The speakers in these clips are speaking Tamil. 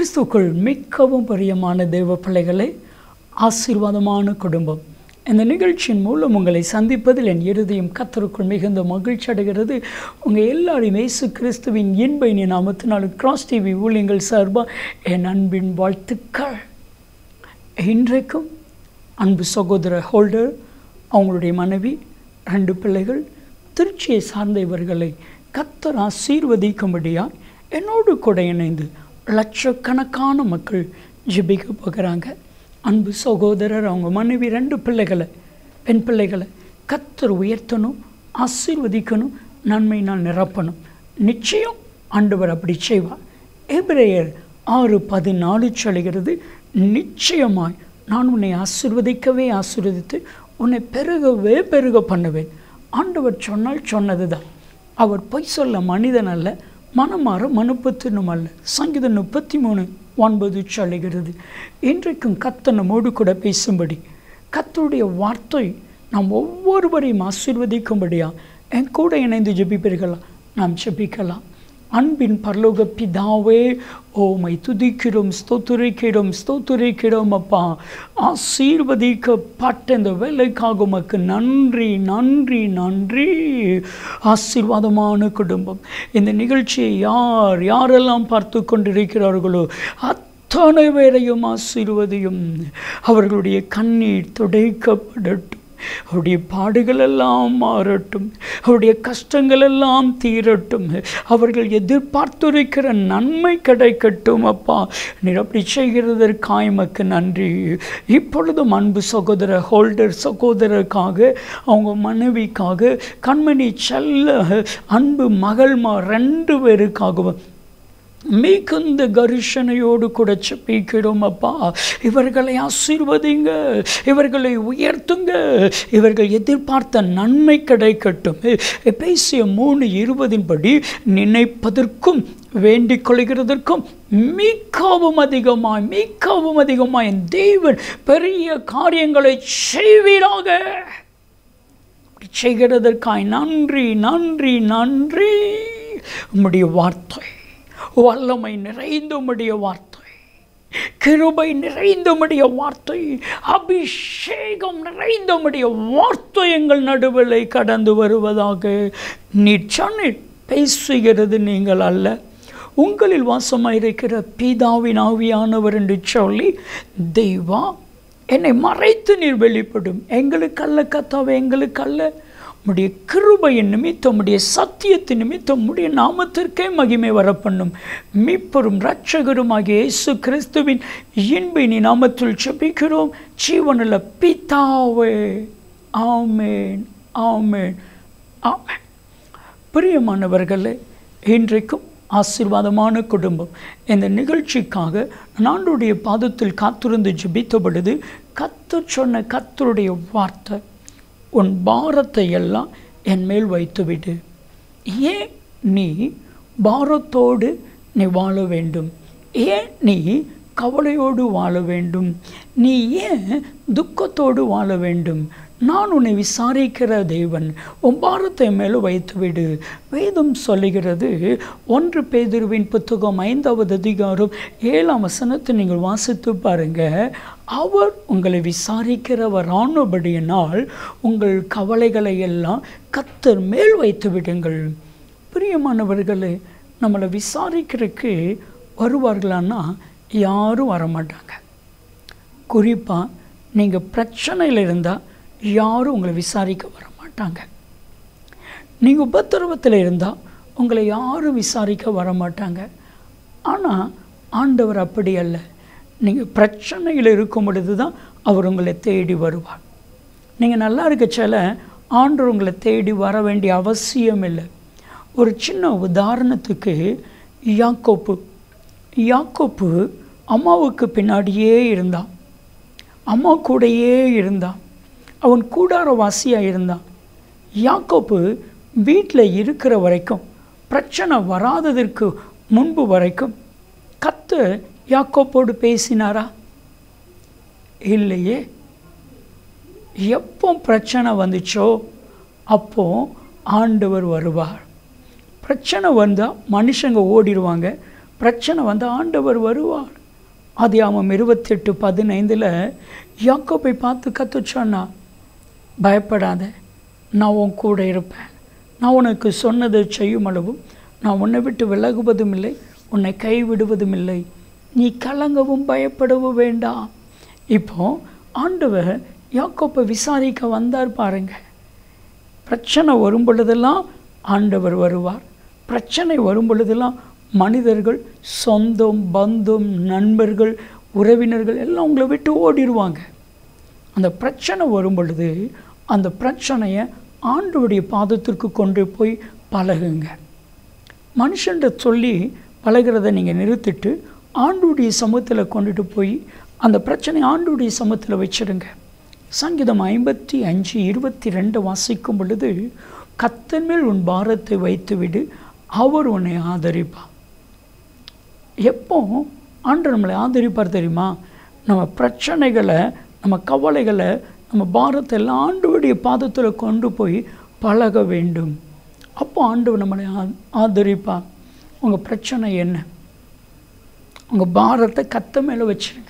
கிறிஸ்துக்குள் மிகவும் பிரியமான தெய்வ பிள்ளைகளே ஆசீர்வாதமான குடும்பம் இந்த நிகழ்ச்சியின் மூலம் உங்களை சந்திப்பதில் என் இருதயம் கத்தருக்குள் மிகுந்த மகிழ்ச்சி அடைகிறது உங்கள் எல்லாரையும் இயேசு கிறிஸ்துவின் இன்பை நீ நாமத்தினாலும் கிராஸ் டிவி ஊழியங்கள் சார்பாக என் அன்பின் வாழ்த்துக்கள் இன்றைக்கும் அன்பு சகோதர ஹோல்டர் அவங்களுடைய மனைவி ரெண்டு பிள்ளைகள் திருச்சியை சார்ந்த இவர்களை கத்தர் ஆசீர்வதிக்கும்படியாக என்னோடு கூட இணைந்து லட்சக்கணக்கான மக்கள் ஜெபிக்க போகிறாங்க அன்பு சகோதரர் அவங்க மனைவி ரெண்டு பிள்ளைகளை பெண் பிள்ளைகளை கத்தர் உயர்த்தணும் ஆசீர்வதிக்கணும் நன்மையினால் நிரப்பணும் நிச்சயம் ஆண்டவர் அப்படி செய்வார் எபிரேயர் ஆறு பதினாலு சொல்கிறது நிச்சயமாய் நான் உன்னை ஆசீர்வதிக்கவே ஆசீர்வதித்து உன்னை பெருகவே பெருக பண்ணுவேன் ஆண்டவர் சொன்னால் சொன்னது தான் அவர் பொய் சொல்ல மனிதன் அல்ல மனமாற மனுப்பத்தினும் அல்ல சங்கீதம் முப்பத்தி மூணு ஒன்பது சொல்லுகிறது இன்றைக்கும் கத்த நம்மோடு கூட பேசும்படி கத்தருடைய வார்த்தை நாம் ஒவ்வொருவரையும் ஆசீர்வதிக்கும்படியா என் கூட இணைந்து ஜெபிப்பீர்களா நாம் ஜெபிக்கலாம் அன்பின் பரலோக பிதாவே ஓமை துதிக்கிறோம் ஸ்தோத்துரைக்கிறோம் ஸ்தோத்துரைக்கிறோம் அப்பா ஆசீர்வதிக்கப்பட்ட இந்த வேலைக்காக உமக்கு நன்றி நன்றி நன்றி ஆசீர்வாதமான குடும்பம் இந்த நிகழ்ச்சியை யார் யாரெல்லாம் பார்த்து கொண்டிருக்கிறார்களோ அத்தனை பேரையும் ஆசீர்வதியும் அவர்களுடைய கண்ணீர் துடைக்கப்படட்டும் அவருடைய பாடுகள் எல்லாம் மாறட்டும் அவருடைய கஷ்டங்கள் எல்லாம் தீரட்டும் அவர்கள் எதிர்பார்த்துரைக்கிற நன்மை கிடைக்கட்டும் அப்பா நீர் அப்படி செய்கிறதற்காய் மக்கு நன்றி இப்பொழுதும் அன்பு சகோதர ஹோல்டர் சகோதரருக்காக அவங்க மனைவிக்காக கண்மணி செல்ல அன்பு மகள்மா ரெண்டு பேருக்காகவும் மிகுந்த கரிஷனையோடு கூட செப்பிக்கிறோம் அப்பா இவர்களை ஆசீர்வதிங்க இவர்களை உயர்த்துங்க இவர்கள் எதிர்பார்த்த நன்மை கிடைக்கட்டும் பேசிய மூணு இருபதின் படி நினைப்பதற்கும் வேண்டிக் கொள்கிறதற்கும் மிகவும் அதிகமாய் மிகவும் அதிகமாய் என் தேவன் பெரிய காரியங்களை செய்வீராக செய்கிறதற்காய் நன்றி நன்றி நன்றி உம்முடைய வார்த்தை வல்லமை நிறைந்தமுடைய வார்த்தை கிருபை நிறைந்தமுடைய வார்த்தை அபிஷேகம் நிறைந்தமுடைய வார்த்தை எங்கள் நடுவில் கடந்து வருவதாக நீர் பேசுகிறது நீங்கள் அல்ல உங்களில் வாசமாயிருக்கிற பீதாவின் ஆவியானவர் என்று சொல்லி தெய்வா என்னை மறைத்து நீர் வெளிப்படும் எங்களுக்கு அல்ல கத்தாவை எங்களுக்கு அல்ல உம்முடைய கிருபையின் நிமித்தம் உம்முடைய சத்தியத்தின் நிமித்தம் உம்முடைய நாமத்திற்கே மகிமை வரப்பண்ணும் மீப்பெரும் இரட்சகருமாகிய இயேசு கிறிஸ்துவின் இன்பை நீ நாமத்தில் செபிக்கிறோம் ஜீவனில் பிதாவே ஆமேன் ஆமேன் ஆமேன் பிரியமானவர்களே இன்றைக்கும் ஆசீர்வாதமான குடும்பம் இந்த நிகழ்ச்சிக்காக நாண்டுடைய பாதத்தில் காத்திருந்து ஜெபித்த பொழுது கத்து சொன்ன கத்தருடைய வார்த்தை உன் பாரத்தை எல்லாம் என் மேல் வைத்துவிடு ஏன் நீ பாரத்தோடு நீ வாழ வேண்டும் ஏன் நீ கவலையோடு வாழ வேண்டும் நீ ஏன் துக்கத்தோடு வாழ வேண்டும் நான் உன்னை விசாரிக்கிற தேவன் உன் பாரத்தை மேலே வைத்துவிடு வேதம் சொல்லுகிறது ஒன்று பேதிருவின் புத்தகம் ஐந்தாவது அதிகாரம் ஏழாம் வசனத்தை நீங்கள் வாசித்து பாருங்க அவர் உங்களை விசாரிக்கிறவர் ஆனபடியினால் உங்கள் கவலைகளை எல்லாம் கத்தர் மேல் வைத்து விடுங்கள் பிரியமானவர்களே நம்மளை விசாரிக்கிறதுக்கு வருவார்களான்னா யாரும் வரமாட்டாங்க குறிப்பாக நீங்கள் பிரச்சனையில் இருந்தால் யாரும் உங்களை விசாரிக்க வர மாட்டாங்க நீங்கள் உபத்திரவத்தில் இருந்தால் உங்களை யாரும் விசாரிக்க வர மாட்டாங்க ஆனால் ஆண்டவர் அப்படி அல்ல நீங்கள் பிரச்சனையில் இருக்கும் பொழுது தான் அவர் உங்களை தேடி வருவார் நீங்கள் நல்லா இருக்கச்சால ஆண்டவர் உங்களை தேடி வர வேண்டிய அவசியம் இல்லை ஒரு சின்ன உதாரணத்துக்கு யாக்கோப்பு யாக்கோப்பு அம்மாவுக்கு பின்னாடியே இருந்தான் அம்மா கூடையே இருந்தான் அவன் கூடாரவாசியாக இருந்தான் யாக்கோப்பு வீட்டில் இருக்கிற வரைக்கும் பிரச்சனை வராததற்கு முன்பு வரைக்கும் கத்து யாக்கோப்போடு பேசினாரா இல்லையே எப்போ பிரச்சனை வந்துச்சோ அப்போ ஆண்டவர் வருவார் பிரச்சனை வந்தால் மனுஷங்க ஓடிடுவாங்க பிரச்சனை வந்து ஆண்டவர் வருவார் ஆதியாமம் இருபத்தெட்டு பதினைந்தில் யாக்கோப்பை பார்த்து கத்து சொன்னா பயப்படாத நான் உன் கூட இருப்பேன் நான் உனக்கு சொன்னதை செய்யும் அளவும் நான் உன்னை விட்டு விலகுவதும் இல்லை உன்னை கைவிடுவதும் இல்லை நீ கலங்கவும் பயப்படவும் வேண்டாம் இப்போ ஆண்டவர் யாக்கோப்பை விசாரிக்க வந்தார் பாருங்க பிரச்சனை வரும் பொழுதெல்லாம் ஆண்டவர் வருவார் பிரச்சனை வரும் பொழுதெல்லாம் மனிதர்கள் சொந்தம் பந்தம் நண்பர்கள் உறவினர்கள் எல்லாம் உங்களை விட்டு ஓடிடுவாங்க அந்த பிரச்சனை வரும் பொழுது அந்த பிரச்சனையை ஆண்டவருடைய பாதத்திற்கு கொண்டு போய் பழகுங்க மனுஷன்ட்ட சொல்லி பழகிறத நீங்கள் நிறுத்திட்டு ஆண்டுடைய சமூகத்தில் கொண்டுட்டு போய் அந்த பிரச்சனை ஆண்டுடைய சமூகத்தில் வச்சிடுங்க சங்கீதம் ஐம்பத்தி அஞ்சு இருபத்தி ரெண்டு வாசிக்கும் பொழுது கத்தன் மேல் உன் பாரத்தை வைத்துவிடு அவர் உன்னை ஆதரிப்பார் எப்போ ஆண்டு நம்மளை ஆதரிப்பார் தெரியுமா நம்ம பிரச்சனைகளை நம்ம கவலைகளை நம்ம பாரத்தை எல்லாம் ஆண்டவருடைய பாதத்தில் கொண்டு போய் பழக வேண்டும் அப்போ ஆண்டவர் நம்மளை ஆ ஆதரிப்பார் உங்கள் பிரச்சனை என்ன உங்கள் பாரத்தை கத்த மேலே வச்சுருங்க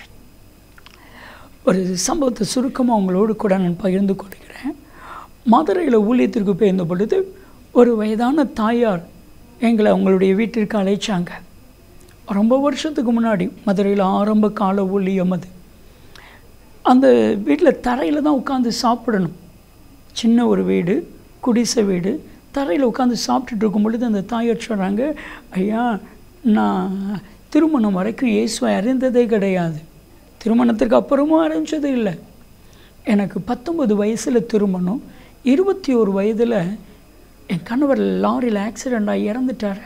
ஒரு சம்பவத்தை சுருக்கமாக உங்களோடு கூட நான் பகிர்ந்து கொள்கிறேன் மதுரையில் ஊழியத்திற்கு போயிருந்த பொழுது ஒரு வயதான தாயார் எங்களை அவங்களுடைய வீட்டிற்கு அழைச்சாங்க ரொம்ப வருஷத்துக்கு முன்னாடி மதுரையில் ஆரம்ப கால ஊழியம் அது அந்த வீட்டில் தரையில் தான் உட்காந்து சாப்பிடணும் சின்ன ஒரு வீடு குடிசை வீடு தரையில் உட்காந்து சாப்பிட்டுட்டு இருக்கும் பொழுது அந்த தாயார் சொல்கிறாங்க ஐயா நான் திருமணம் வரைக்கும் இயேசுவை அறிந்ததே கிடையாது திருமணத்துக்கு அப்புறமும் அறிஞ்சது இல்லை எனக்கு பத்தொன்பது வயசில் திருமணம் இருபத்தி ஒரு வயதில் என் கணவர் லாரியில் ஆக்சிடெண்ட் ஆகி இறந்துட்டார்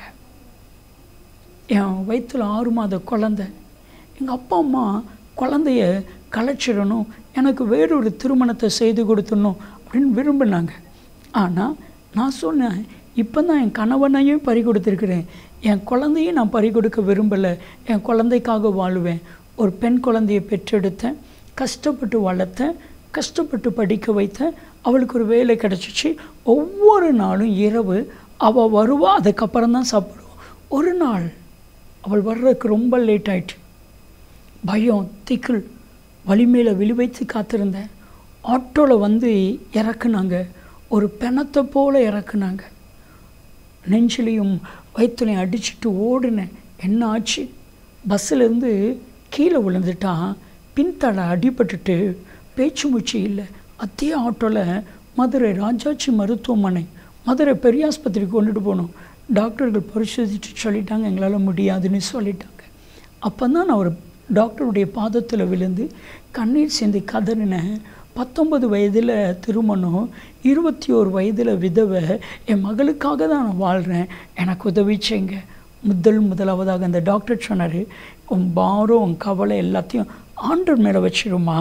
என் வயிற்றில் ஆறு மாத குழந்த எங்கள் அப்பா அம்மா குழந்தைய கலைச்சிடணும் எனக்கு வேறொரு திருமணத்தை செய்து கொடுத்துடணும் அப்படின்னு விரும்பினாங்க ஆனால் நான் சொன்னேன் இப்போ தான் என் கணவனையும் பறி கொடுத்துருக்கிறேன் என் குழந்தையும் நான் பறி கொடுக்க விரும்பலை என் குழந்தைக்காக வாழுவேன் ஒரு பெண் குழந்தையை பெற்றெடுத்தேன் கஷ்டப்பட்டு வளர்த்தேன் கஷ்டப்பட்டு படிக்க வைத்தேன் அவளுக்கு ஒரு வேலை கிடச்சிச்சு ஒவ்வொரு நாளும் இரவு அவள் வருவா அதுக்கப்புறம் தான் சாப்பிடுவோம் ஒரு நாள் அவள் வர்றதுக்கு ரொம்ப லேட் ஆயிடுச்சு பயம் திக்கிள் வலிமையில் விழி வைத்து காத்திருந்தேன் ஆட்டோவில் வந்து இறக்குனாங்க ஒரு பிணத்தை போல் இறக்குனாங்க நெஞ்சிலையும் வயிற்றுலையும் அடிச்சுட்டு ஓடினேன் என்ன ஆச்சு பஸ்ஸிலேருந்து கீழே விழுந்துட்டா பின்தடை அடிபட்டுட்டு பேச்சு மூச்சு இல்லை அதே ஆட்டோவில் மதுரை ராஜாச்சி மருத்துவமனை மதுரை பெரியாஸ்பத்திரிக்கு கொண்டுட்டு போனோம் டாக்டர்கள் பரிசோதித்து சொல்லிட்டாங்க எங்களால் முடியாதுன்னு சொல்லிட்டாங்க அப்போ தான் நான் ஒரு டாக்டருடைய பாதத்தில் விழுந்து கண்ணீர் சிந்தி கதறினேன் பத்தொன்பது வயதில் திருமணம் இருபத்தி ஒரு வயதில் விதவை என் மகளுக்காக தான் நான் வாழ்கிறேன் எனக்கு உதவி செய்யுங்க முதல் முதலாவதாக அந்த டாக்டர் சொன்னார் உன் பாரம் உன் கவலை எல்லாத்தையும் ஆண்டவர் மேலே வச்சிருமா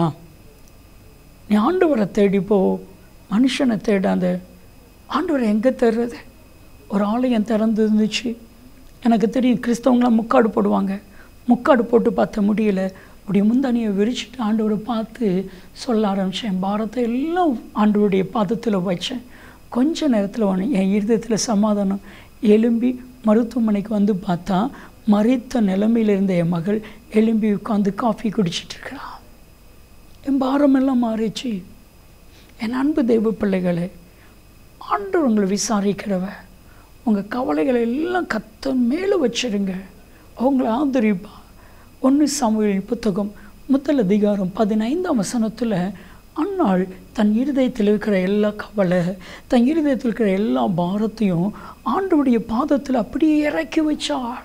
நீ ஆண்டவரை தேடிப்போ மனுஷனை தேடாத ஆண்டவரை எங்கே தேடுறது ஒரு ஆலயம் திறந்து இருந்துச்சு எனக்கு தெரியும் கிறிஸ்தவங்களாம் முக்காடு போடுவாங்க முக்காடு போட்டு பார்த்த முடியல அப்படி முந்தானியை விரிச்சிட்டு ஆண்டவரை பார்த்து சொல்ல ஆரம்பித்தேன் பாரத்தை எல்லாம் ஆண்டவருடைய பாதத்தில் வச்சேன் கொஞ்ச நேரத்தில் ஒன்று என் இருதயத்தில் சமாதானம் எலும்பி மருத்துவமனைக்கு வந்து பார்த்தா மறித்த நிலைமையில் இருந்த என் மகள் எலும்பி உட்காந்து காஃபி குடிச்சிட்டு இருக்கிறான் என் பாரமெல்லாம் மாறிச்சு என் அன்பு தெய்வ பிள்ளைகளே ஆண்டவர் உங்களை விசாரிக்கிறவ உங்கள் கவலைகளை எல்லாம் கத்த மேலே வச்சிருங்க அவங்கள ஆதரிப்பா ஒன்று சாமுவேலின் புத்தகம் முதல் அதிகாரம் பதினைந்தாம் வசனத்தில் அன்னாள் தன் இருதயத்தில் இருக்கிற எல்லா கவலை தன் இருதயத்தில் இருக்கிற எல்லா பாரத்தையும் ஆண்டவுடைய பாதத்தில் அப்படியே இறக்கி வச்சாள்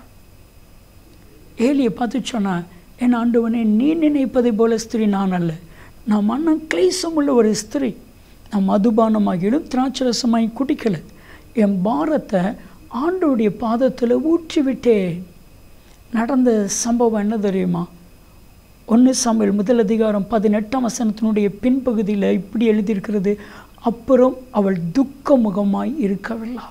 ஏலியை பார்த்து சொன்னா என் ஆண்டவனே நீ நினைப்பதை போல ஸ்திரீ நான் அல்ல நான் மன்னம் கிளேசம் உள்ள ஒரு ஸ்திரீ நான் மதுபானமாகிடும் திராட்சரசமாகி குடிக்கலை என் பாரத்தை ஆண்டவுடைய பாதத்தில் ஊற்றி விட்டேன் நடந்த சம்பவம் என்ன தெரியுமா ஒன்று சமையல் முதல் அதிகாரம் பதினெட்டாம் வசனத்தினுடைய பின்பகுதியில் இப்படி எழுதியிருக்கிறது அப்புறம் அவள் துக்க முகமாய் இருக்கவில்லை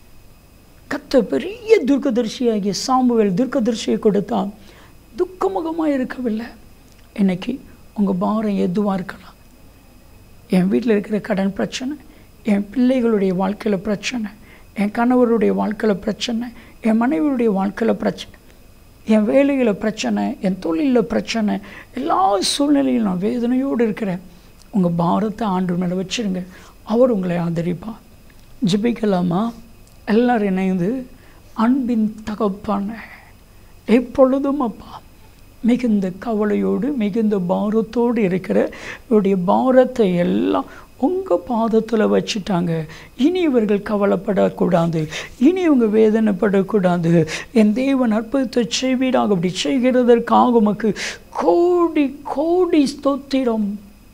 கத்த பெரிய துர்க்கதர்சியாகிய சாமுவேல் துர்க்கதர்சியை கொடுத்தான் துக்கமுகமாக இருக்கவில்லை இன்னைக்கு உங்கள் பாரம் எதுவாக இருக்கலாம் என் வீட்டில் இருக்கிற கடன் பிரச்சனை என் பிள்ளைகளுடைய வாழ்க்கையில் பிரச்சனை என் கணவருடைய வாழ்க்கையில் பிரச்சனை என் மனைவியுடைய வாழ்க்கையில் பிரச்சனை என் வேலையில் பிரச்சனை என் தொழிலில் பிரச்சனை எல்லா சூழ்நிலையிலும் நான் வேதனையோடு இருக்கிறேன் உங்கள் பாரத்தை ஆண்டு மேலே வச்சிருங்க அவர் உங்களை ஆதரிப்பார் ஜெபிக்கலாமா எல்லாரும் இணைந்து அன்பின் தகப்பான எப்பொழுதும் அப்பா மிகுந்த கவலையோடு மிகுந்த பாரத்தோடு இருக்கிற இவருடைய பாரத்தை எல்லாம் உங்கள் பாதத்தில் வச்சுட்டாங்க இனி இவர்கள் கவலைப்படக்கூடாது இனி இவங்க வேதனைப்படக்கூடாது என் தேவன் அற்புதத்தை செய்வீராக அப்படி செய்கிறதற்காக உமக்கு கோடி கோடி ஸ்தோத்திரம்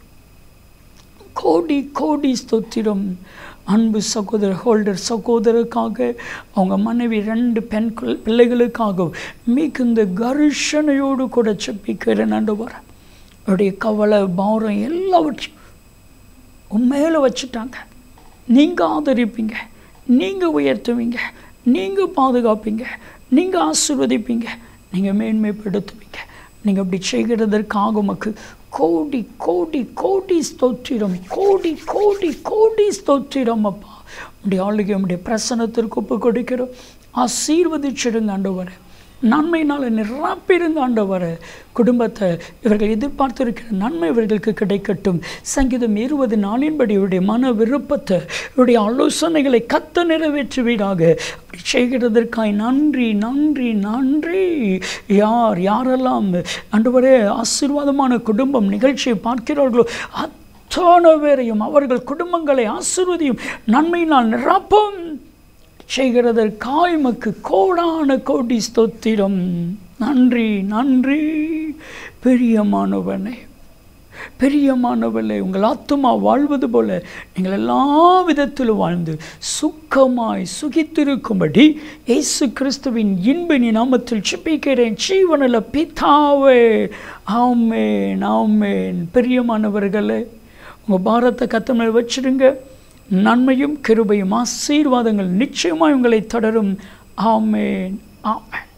கோடி கோடி ஸ்தோத்திரம் அன்பு சகோதரர் ஹோல்டர் சகோதரருக்காக அவங்க மனைவி ரெண்டு பெண் குழ- பிள்ளைகளுக்காக மிகுந்த கர்ஷனையோடு கூட செப்பிக்கிறேன் ஆண்டவர் அவருடைய கவலை பாரம் எல்லாவற்றையும் உண்மையில வச்சுட்டாங்க நீங்கள் ஆதரிப்பீங்க நீங்கள் உயர்த்துவீங்க நீங்கள் பாதுகாப்பீங்க நீங்கள் ஆசீர்வதிப்பீங்க நீங்கள் மேன்மைப்படுத்துவீங்க நீங்கள் அப்படி செய்கிறதற்காக உமக்கு கோடி கோடி கோடி ஸ்தோத்திரம் கோடி கோடி கோடி ஸ்தோத்திரம் அப்பா உடைய ஆளுகை உடைய பிரசனத்திற்கு ஒப்பு கொடுக்கிறோம் ஆசீர்வதிச்சிடுங்க ஆண்டவரை நன்மையினால் நிரப்பிருங்க ஆண்டவரை குடும்பத்தை இவர்கள் எதிர்பார்த்திருக்கிற நன்மை இவர்களுக்கு கிடைக்கட்டும் சங்கீதம் இருபது நாளின்படி இவருடைய மன விருப்பத்தை இவருடைய ஆலோசனைகளை கத்த நிறைவேற்றுவீராக அப்படி செய்கிறதற்காய் நன்றி நன்றி நன்றி யார் யாரெல்லாம் ஆண்டவரே ஆசீர்வாதமான குடும்பம் நிகழ்ச்சியை பார்க்கிறார்களோ அத்தனை பேரையும் அவர்கள் குடும்பங்களை ஆசீர்வதியும் நன்மையினால் நிரப்பும் செய்கிறதற்காய் மக்கு கோடான கோடி ஸ்தோத்திரம் நன்றி நன்றி பெரியமானவனே பெரியமானவளே உங்கள் ஆத்துமா வாழ்வது போல நீங்கள் எல்லா விதத்திலும் வாழ்ந்து சுக்கமாய் சுகித்திருக்கும்படி இயேசு கிறிஸ்துவின் இன்பினி நாமத்தில் சிப்பிக்கிறேன் ஜீவனில் பிதாவே ஆமேன் ஆமேன் பெரியமானவர்களே உங்கள் பாரத்தை கத்த மேல் வச்சிருங்க நன்மையும் கிருபையும் ஆசீர்வாதங்கள் நிச்சயமாய் உங்களை தொடரும் ஆமேன் ஆமேன்